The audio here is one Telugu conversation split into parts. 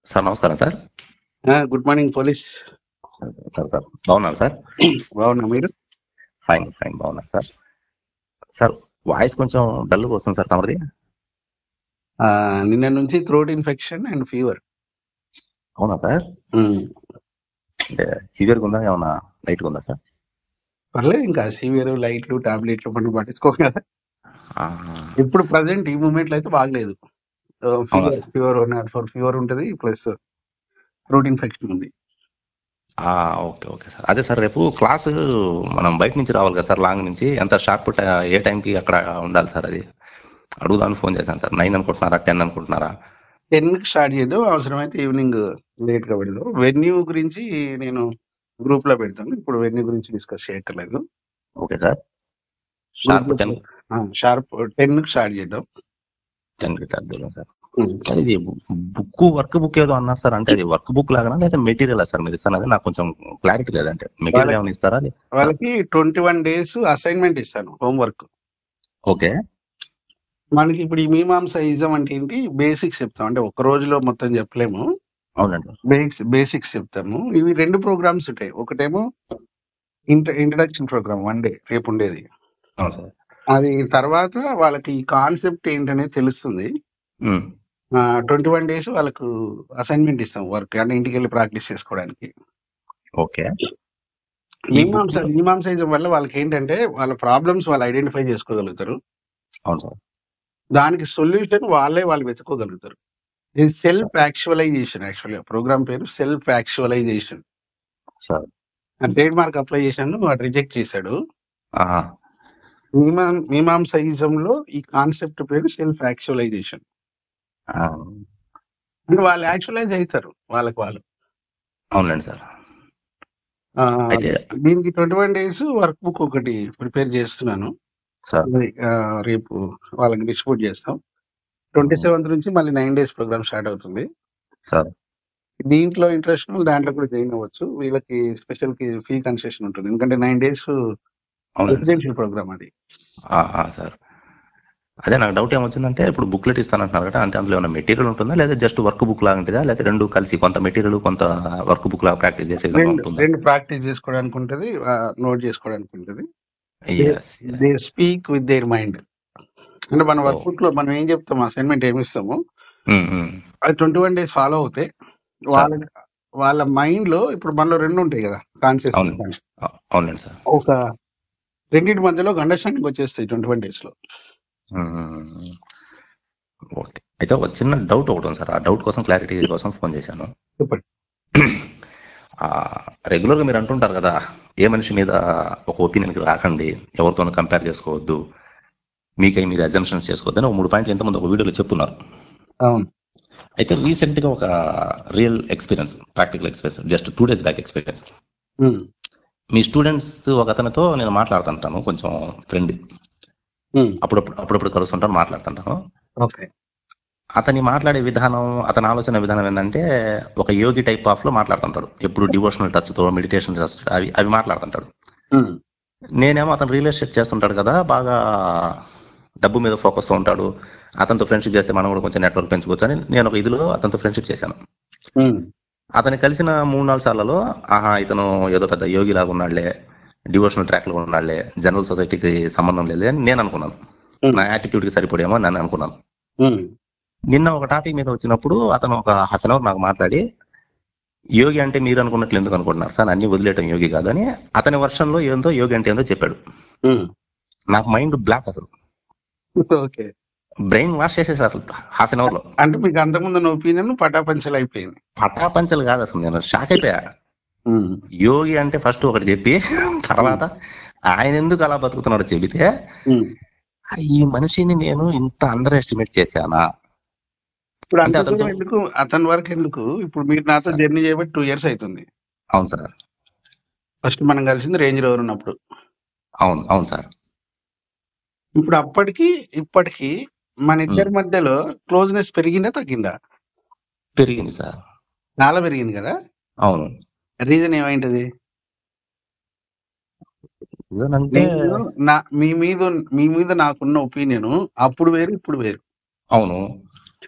సార్ నమస్కారం sir good morning police sir sir బాగున్నారు సార్ బాగున్నా మీరు ఫైన్ ఫైన్ బాగున్నారు సార్ సార్ వాయిస్ కొంచెం డల్గా వస్తుంది సార్ తమది ఆ, నిన్న నుంచి థ్రోట్ ఇన్ఫెక్షన్ అండ్ ఫీవర్ అవునా సార్ అంటే సివియర్గా ఉందా ఏమన్నా లైట్గా ఉందా సార్ పర్లేదు ఇంకా సీవియర్ లైట్లు టాబ్లెట్లు మనం పట్టించుకోం కదా ఆ, ఇప్పుడు ప్రజెంట్ ఈ మూమెంట్ లో అయితే బాగలేదు అవునా fever fever not for fever ఉంటుంది ప్లస్ థ్రోట్ ఇన్ఫెక్షన్ ఉంది ఆ, ఓకే ఓకే సార్ అదే సార్ రేపు క్లాస్ మనం బయట నుంచి రావాలి కదా సార్ లాంగ్ నుంచి ఎంత షార్ప్ ఏ టైంకి అక్కడ ఉండాలి సార్ అది అడుగుదామని ఫోన్ చేశాను సార్ నైన్ అనుకుంటున్నారా టెన్ అనుకుంటున్నారా టెన్ కి స్టార్ట్ చేద్దాం అవసరమైతే ఈవినింగ్ లేట్ గా పెడదాం వెన్యూ గురించి నేను గ్రూప్ లో పెడతాను ఇప్పుడు వెన్యూ గురించి డిస్కస్ చేయక్కర్లేదు okay sir sharp group ten sharp ten కి స్టార్ట్ చేద్దాం టెన్కి స్టార్ట్ చేద్దాం సార్ సార్ ఇది బుక్ వర్క్ బుక్ ఏదో అన్నారు సార్ అంటే అది వర్క్ బుక్ లాగా లేదా మెటీరియల్ సార్ మీరు ఇస్తానది నాకు కొంచెం క్లారిటీ లేదంటే మెటీరియల్ వాళ్ళకి ఏమైనా ఇస్తారా వాళ్ళకి ట్వంటీ వన్ డేస్ అసైన్మెంట్ ఇస్తాను హోంవర్క్ ఓకే మనకి ఇప్పుడు ఈ మీమాంస ఇజం అంటే ఏంటి బేసిక్స్ చెప్తాం అంటే ఒక రోజులో మొత్తం చెప్పలేము అవునండి బేసిక్స్ బేసిక్స్ చెప్తాము ఇవి రెండు ప్రోగ్రామ్స్ ఉంటాయి ఒకటేమో ఇంట్రడక్షన్ ప్రోగ్రామ్ వన్ డే రేపు ఉండేది అవును సార్ అది తర్వాత వాళ్ళకి ఈ కాన్సెప్ట్ ఏంటనేది తెలుస్తుంది ఉమ్, ట్వంటీ వన్ డేస్ వాళ్ళకు అసైన్మెంట్ ఇస్తాం వర్క్ అంటే ఇంటికి వెళ్ళి ప్రాక్టీస్ చేసుకోవడానికి ఓకే ఈ బుక్ మీమాంస మీమాంస వల్ల వాళ్ళకి ఏంటంటే వాళ్ళ ప్రాబ్లమ్స్ వాళ్ళు ఐడెంటిఫై చేసుకోగలుగుతారు అవును సార్ దానికి సొల్యూషన్ వాళ్ళే వాళ్ళు వెతుకోగలుగుతారు ఇది సెల్ఫ్ యాక్చువలైజేషన్ యాక్చువల్గా ప్రోగ్రామ్ పేరు self actualisation sir trademark apply చేశాను వాడు రిజెక్ట్ చేశాడు ఆహా, మీమా మీమాంసైజంలో ఈ కాన్సెప్ట్ పేరు సెల్ఫ్ యాక్చువలైజేషన్ ఆ, అంటే వాళ్ళు యాక్చువలైజ్ అవుతారు వాళ్ళకి వాళ్ళు అవునులేండి సార్ ఆ, అయితే దీనికి twenty one days workbook ఒకటి ప్రిపేర్ చేస్తున్నాను సార్ అది, ఆ, రేపు వాళ్ళకి డిస్ట్రిబ్యూట్ చేస్తాం ట్వంటీ సెవెంత్ నుంచి మళ్ళీ నైన్ డేస్ ప్రోగ్రామ్ స్టార్ట్ అవుతుంది సార్ దీంట్లో ఇంట్రెస్ట్ దాంట్లో కూడా జాయిన్ అవ్వచ్చు వీళ్ళకి స్పెషల్ ఫీ కన్సెషన్ ఉంటుంది ఎందుకంటే నైన్ డేస్ అవునండి సార్ రెసిడెన్షియల్ ప్రోగ్రామ్ అది ఆ, ఆ, సార్ అదే నాకు డౌట్ ఏమొచ్చిందంటే ఇప్పుడు బుక్లెట్ ఇస్తానంటున్నారు కదా అంటే అందులో ఏమైనా మెటీరియల్ ఉంటుందా లేదా జస్ట్ వర్క్ బుక్ లాగా ఉంటుందా లేదా రెండు కలిసి కొంత మెటీరియల్ కొంత వర్క్ బుక్ లాగా ప్రాక్టీస్ చేసే విధంగా రెండు ఉంటుందా రెండు ప్రాక్టీస్ చేసుకోవడానికి ఉంటుంది నోట్ చేసుకోవడానికి ఉంటుంది yes they speak with their mind అంటే మన ఓ వర్క్ బుక్ లో మనం ఏం చెప్తాం అసైన్మెంట్ ఏమి ఇస్తాము ఉమ్, ఉమ్. అది ట్వంటీ వన్ డేస్ ఫాలో అవుతే సార్ వాళ్ళ వాళ్ళ మైండ్ లో ఇప్పుడు మనలో రెండు ఉంటాయి కదా కాన్షియస్ అవునండి అ- అవునండి సార్ ఒక రెండింటి మధ్యలో అండర్స్టాండింగ్ వచ్చేస్తాయి ట్వంటీ వన్ డేస్ లో ఉమ్, ఓకే అయితే ఒక చిన్న డౌట్ ఒకటి ఉంది సార్ ఆ డౌట్ కోసం క్లారిటీ కోసం ఫోన్ చేశాను చెప్పండి ఆ, రెగ్యులర్గా మీరు అంటుంటారు కదా ఏ మనిషి మీద ఒక ఒపీనియన్కి రాకండి ఎవరితోనూ కంపేర్ చేసుకోవద్దు మీకై మీరు అజంప్షన్స్ చేసుకోవద్దు అని ఒక మూడు పాయింట్లు ఎంతమంది ఒక వీడియోలో చెప్పున్నారు అవును అయితే రీసెంట్గా ఒక real experience practical experience just two days back experience um, మీ స్టూడెంట్స్ ఒక అతనితో నేను మాట్లాడుతుంటాను కొంచెం ఫ్రెండ్ ఉమ్, అప్పుడప్పుడు అప్పుడప్పుడు కలుస్తుంటాను మాట్లాడుతుంటాను ఓకే అతని మాట్లాడే విధానం అతని ఆలోచన విధానం ఏంటంటే ఒక యోగి టైప్ ఆఫ్ లో మాట్లాడుతుంటాడు ఎప్పుడు డివోషనల్ టచ్ తో మెడిటేషన్ టచ్ అవి అవి మాట్లాడుతుంటాడు ఉమ్, నేనేమో అతను రియల్ ఎస్టేట్ చేస్తుంటాడు కదా బాగా డబ్బు మీద ఫోకస్ తో ఉంటాడు అతనితో ఫ్రెండ్షిప్ చేస్తే మనం కూడా కొంచెం నెట్వర్క్ పెంచుకోవచ్చు అని నేను ఒక ఇదిలో అతనితో ఫ్రెండ్షిప్ చేశాను ఉమ్, అతను కలిసిన మూడు నాలుగు సార్లలో ఆహా ఇతను ఏదో పెద్ద యోగి లాగా ఉన్నాడులే డివోషనల్ ట్రాక్ లో ఉన్నాడులే జనరల్ సొసైటీకి సంబంధం లేదు అని నేను అనుకున్నాను ఉమ్, నా యాటిట్యూడ్ కి సరిపడేమో అని నేను అనుకున్నాను ఉమ్, నిన్న ఒక టాపిక్ మీద వచ్చినప్పుడు అతను ఒక హాఫ్ అన్ అవర్ నాకు మాట్లాడి యోగి అంటే మీరు అనుకున్నట్లు ఎందుకు అనుకుంటున్నారు సార్ అన్ని వదిలేయటం యోగి కాదని అతని వర్షంలో ఏందో యోగి అంటే ఏందో చెప్పాడు ఉమ్, నాకు మైండ్ బ్లాక్ అసలు ఓకే బ్రెయిన్ వాష్ చేసేసాడు అసలు హాఫ్ అన్ అవర్ లో అంటే మీకు అంతకుముందు నా ఒపీనియన్ పటాపంచలు అయిపోయింది పటాపంచలు కాదు అసలు నేను షాక్ అయిపోయా ఉమ్, యోగి అంటే ఫస్ట్ ఒకటి చెప్పి ఉమ్, తర్వాత ఆయన ఎందుకు అలా బతుకుతున్నాడో చెబితే ఉమ్. ఈ మనిషిని నేను ఇంత అండర్ ఎస్టిమేట్ చేశానా ఇప్పుడు అంటే అంత అతనితో దూరం ఎందుకు అతని వరకు ఎందుకు ఇప్పుడు మీరు నాతో సార్ జర్నీ చేయబట్టి టూ ఇయర్స్ అవుతుంది అవును సార్ ఫస్ట్ మనం కలిసింది రేంజ్ రోవర్ ఉన్నప్పుడు అవును అవును సార్ ఇప్పుడు అప్పటికి ఇప్పటికి మన ఉమ్, ఇద్దరి మధ్యలో క్లోజ్నెస్ పెరిగిందా తగ్గిందా పెరిగింది సార్ చాలా పెరిగింది కదా అవును రీజన్ ఏమైంటది అంటే నేను నా మీ మీద మీ మీద నాకున్న ఒపీనియన్ అప్పుడు వేరు ఇప్పుడు వేరు అవును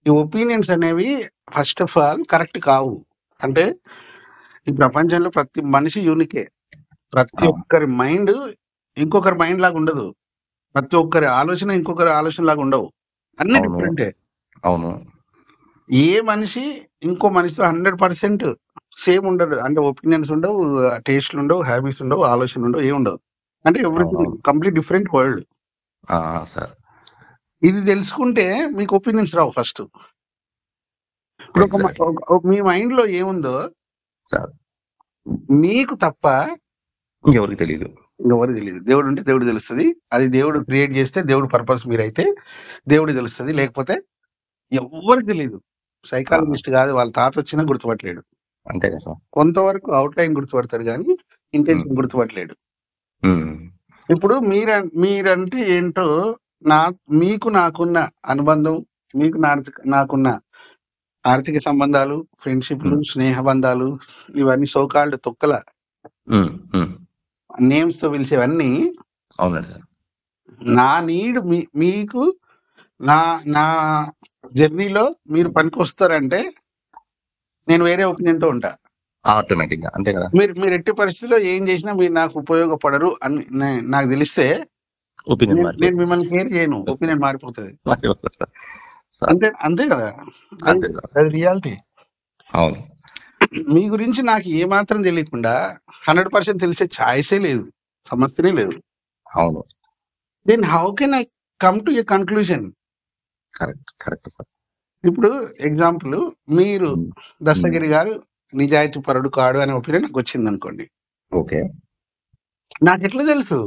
ఈ ఒపీనియన్స్ అనేవి ఫస్ట్ ఆఫ్ ఆల్ కరెక్ట్ కావు అంటే ఈ ప్రపంచంలో ప్రతి మనిషి యూనికే ప్రతి అవును ఒక్కరి మైండ్ ఇంకొకరి మైండ్ లాగా ఉండదు ప్రతి ఒక్కరి ఆలోచన ఇంకొకరి ఆలోచన లాగా ఉండవు అన్ని అవును డిఫరెంటే అవును ఏ మనిషి ఇంకో మనిషితో హండ్రెడ్ పర్సెంట్ సేమ్ ఉండదు అంటే ఒపీనియన్స్ ఉండవు టేస్ట్లు ఉండవు హ్యాబిట్స్ ఉండవు ఆలోచనలు ఉండవు ఏం ఉండవు అంటే ఎవ్రీథింగ్ అవునవును కంప్లీట్ డిఫరెంట్ వరల్డ్ ఆ, సార్ ఇది తెలుసుకుంటే మీకు ఒపీనియన్స్ రావు ఫస్ట్ ఇప్పుడు ఒక మ- ఎగ్జాక్ట్లీ ఒక- ఒక- మీ మైండ్ లో ఏముందో సార్ మీకు తప్ప ఇంకెవరికి తెలియదు ఎవరు తెలియదు దేవుడు ఉంటే దేవుడు తెలుస్తుంది అది దేవుడు క్రియేట్ చేస్తే దేవుడు పర్పస్ మీరైతే దేవుడు తెలుస్తుంది లేకపోతే ఎవరికి తెలియదు ఆ, సైకాలజిస్ట్ కాదు వాళ్ళ తాత వచ్చినా గుర్తుపట్టలేడు అంతే కదా సార్ కొంతవరకు అవుట్ లైన్ గుర్తుపడతాడు కానీ ఉమ్, ఇంటెన్షన్ గుర్తుపట్టలేడు ఉమ్, ఇప్పుడు మీర మీరంటే ఏంటో నా మీకు నాకున్న అనుబంధం మీకు నా నాకున్న ఆర్థిక సంబంధాలు ఫ్రెండ్షిప్లు ఉమ్, స్నేహ బంధాలు ఇవన్నీ సోకాల్డ్ తొక్కల ఉమ్, ఉమ్. నేమ్స్ తో పిలిచేవన్నీ అవునండి సార్ నా నీడ్ మీ మీకు నా నా జర్నీలో మీరు పనికొస్తారంటే నేను వేరే ఒపీనియన్ తో ఉంటా ఆటోమేటిక్ గా అంతే కదా మీరు మీరు ఎట్టి పరిస్థితిలో ఏం చేసినా మీరు నాకు ఉపయోగపడరు అని నే- నాకు తెలిస్తే ఒపీనియన్ నేను మారిపోతుంది నేను మిమ్మల్ని కేర్ చేయను ఒపీనియన్ మారిపోతుంది మారిపోతుంది సార్ సార్ అంతే అంతే కదా అది అంతే సార్ అది రియాలిటీ అవును మీ గురించి నాకు ఏ మాత్రం తెలియకుండా హండ్రెడ్ పర్సెంట్ తెలిసే ఛాయిసే లేదు సమస్యనే లేదు అవును then how can I come to a conclusion correct correct sir ఇప్పుడు ఎగ్జాంపుల్ మీరు ఉమ్, ఉమ్, దస్తగిరి గారు నిజాయితీ పరుడు కాడు అనే ఒపీనియన్ నాకు వచ్చింది అనుకోండి ఓకే నాకు ఎట్లా తెలుసు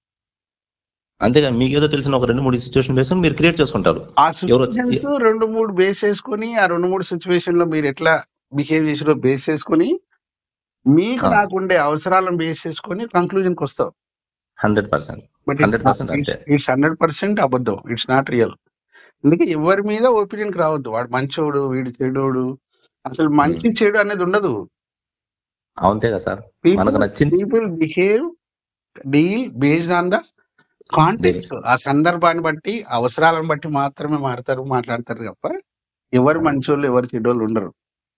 అంతేగా మీకు ఏదో తెలిసిన ఒక రెండు మూడు సిచ్యువేషన్ బేస్ మీరు క్రియేట్ చేసుకుంటారు ఆ ఎవరు వచ్చి సిచ్యువేషన్స్ రెండు మూడు బేస్ చేసుకొని ఆ రెండు మూడు సిచ్యువేషన్ లో మీరు ఎట్లా బిహేవ్ చేసారో బేస్ చేసుకొని మీకు నాకు ఉండే అవసరాలను బేస్ చేసుకొని కంక్లూజన్ కి వస్తావు hundred percent but hundred percent అంతే ఇట్స్ హండ్రెడ్ పర్సెంట్ అబద్ధం ఇట్స్ నాట్ రియల్ అందుకే ఎవరి మీద ఒపీనియన్ కి రావద్దు వాడు మంచోడు వీడు చెడోడు అసలు ఉమ్, మంచి చెడు అనేది ఉండదు అంతే కదా సార్ పీపుల్ మనకు నచ్చింది people behave deal based on the deal context ఆ సందర్భాన్ని బట్టి అవసరాలను బట్టి మాత్రమే మాడతారు మాట్లాడతారు తప్ప ఎవరు మంచోళ్ళు ఎవరు చెడ్డోళ్ళు ఉండరు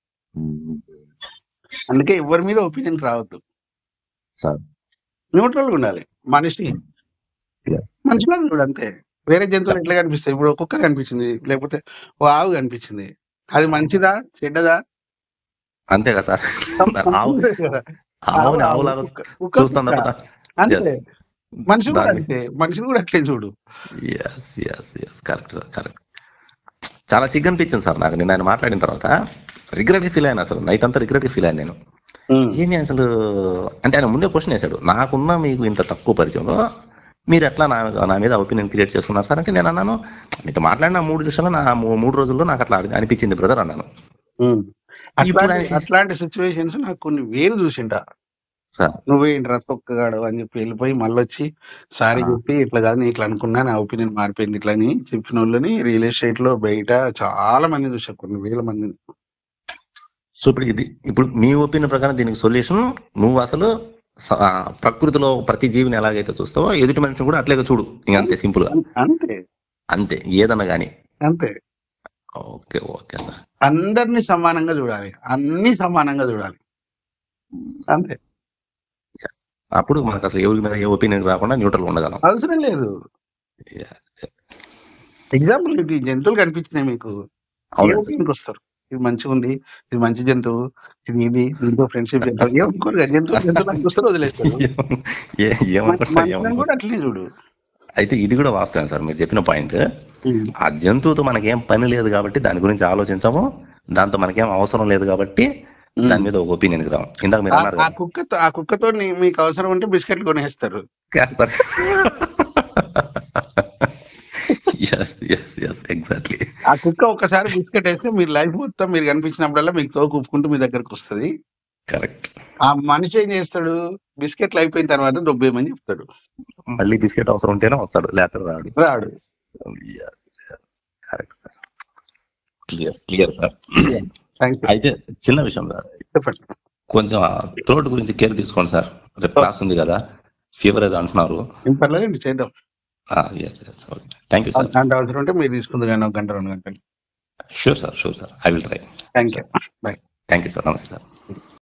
అందుకే ఎవరి మీద ఒపీనియన్ రావద్దు సార్ న్యూట్రల్ గా ఉండాలి మనిషి మనిషిలా చూడు అంతే వేరే జంతువులు ఎట్లా కనిపిస్తాయి ఇప్పుడు కుక్క కనిపించింది లేకపోతే ఓ ఆవు కనిపించింది అది మంచిదా చెడ్డదా అంతే కదా సార్ ఆవు అంతే కదా. ఆవు ఆవుని ఆవు, ఆవులాగా కుక్క కుక్క చూస్తాం కుక్క. తప్ప అంతే మనిషి కూడా దాన్ని అంతే మనిషిని కూడా అట్లే చూడు yes yes yes correct sir correct చాలా సిగ్గు అనిపించింది సార్ నాకు నేను ఆయన మాట్లాడిన తర్వాత రిగ్రెట్ ఫీల్ అయ్యాను అసలు నైట్ అంతా రిగ్రెట్ ఫీల్ అయ్యాను నేను ఏమి అసలు అంటే ఆయన ముందే క్వశ్చన్ వేశాడు నాకున్న మీకు ఇంత తక్కువ పరిచయంలో మీరు ఎట్లా నా నా మీద ఒపీనియన్ క్రియేట్ చేసుకున్నారు సార్ అంటే నేను అన్నాను మీతో మాట్లాడిన మూడు విషయాలు నా మూ- మూడు రోజుల్లో నాకు అట్లా అనిపించింది బ్రదర్ అన్నాను ఉమ్. ఇప్పుడు అట్లాంటి ఆయన అట్లాంటి సిచ్యువేషన్స్ నాకు కొన్ని వేలు చూసింటా సార్ నువ్వేంట్రా తొక్కగాడు అని చెప్పి వెళ్ళిపోయి మళ్ళీ వచ్చి సారీ ఆ. చెప్పి ఇట్లా కాదు నేను ఇట్లా అనుకున్నా నా ఒపీనియన్ మారిపోయింది ఇట్లా అని చెప్పిన వాళ్ళని రియల్ ఎస్టేట్ లో బయట చాలా మంది చూసా కొన్ని వేల మందిని సో ఇప్పుడు ఇది ఇప్పుడు మీ ఒపీనియన్ ప్రకారం దీనికి సొల్యూషన్ నువ్వు అసలు స- ఆ, ప్రకృతిలో ప్రతి జీవిని ఎలాగైతే చూస్తావో ఎదుటి మనిషిని కూడా అట్లాగే చూడు ఇంక అంతే సింపుల్ గా అం- అంతే అంతే ఏదన్నా కానీ అంతే ఓకే ఓకే సార్ అందరినీ సమానంగా చూడాలి అన్ని సమానంగా చూడాలి అంతే అప్పుడు మనకు అసలు ఎవరి మీద ఏ ఒపీనియన్ రాకుండా న్యూట్రల్ ఉండగలం అవసరం లేదు ఎగ్జాంపుల్ ఈ జంతువులు కనిపించినాయి మీకు ఏ అవునండి సార్ ఒపీనియన్కి వస్తారు ఇది మంచిగా ఉంది ఇది మంచి జంతువు ఇది ఇది దీంతో ఫ్రెండ్షిప్ చేస్తారు ఏమనుకోరు కదా, జంతువులు జంతువులకు చూస్తారు వదిలేస్తారు ఏ- మన- ఏమనుకుంటా మనుషులను ఏమనుకుంటా కూడా అట్లనే చూడు అయితే ఇది కూడా వాస్తవం సార్ మీరు చెప్పిన పాయింట్ ఆ జంతువుతో మనకేం పని లేదు కాబట్టి దాని గురించి ఆలోచించము దాంతో మనకేం అవసరం లేదు కాబట్టి దాని మీద ఒక ఒపీనియన్ రాము ఇందాక మీరు ఆ అన్నారు ఆ కదా కుక్కతో ఆ కుక్కతో నీ- మీకు అవసరం ఉంటే బిస్కెట్లు కొనేస్తారు చేస్తారు ఎస్ ఎస్ ఎస్ ఎగ్జాక్ట్లీ ఆ కుక్క ఒక్కసారి బిస్కెట్ వేస్తే మీరు లైఫ్ మొత్తం మీరు కనిపించినప్పుడల్లా మీకు తోకు ఉప్పుకుంటూ మీ దగ్గరకు వస్తుంది కరెక్ట్ ఆ మనిషి ఏం చేస్తాడు బిస్కెట్లు అయిపోయిన తర్వాత దొబ్బేయమని చెప్తాడు మళ్ళీ బిస్కెట్ అవసరం ఉంటేనే వస్తాడు లేకపోతే రాడు రాడు yes yes correct sir clear clear sir thank you అయితే చిన్న విషయం సార్ చెప్పండి కొంచెం థ్రోట్ గురించి కేర్ తీసుకోండి సార్ రేపు క్లాస్ ఉంది కదా ఫీవర్ ఏదో అంటున్నారు ఏం పర్లేదండి చేద్దాం yes yes okay thank you sir అంత అవసరం ఉంటే మీరు తీసుకుంది కానీ ఒక గంట రెండు గంటలు sure sir sure sir I will try thank you bye thank you sir నమస్తే సార్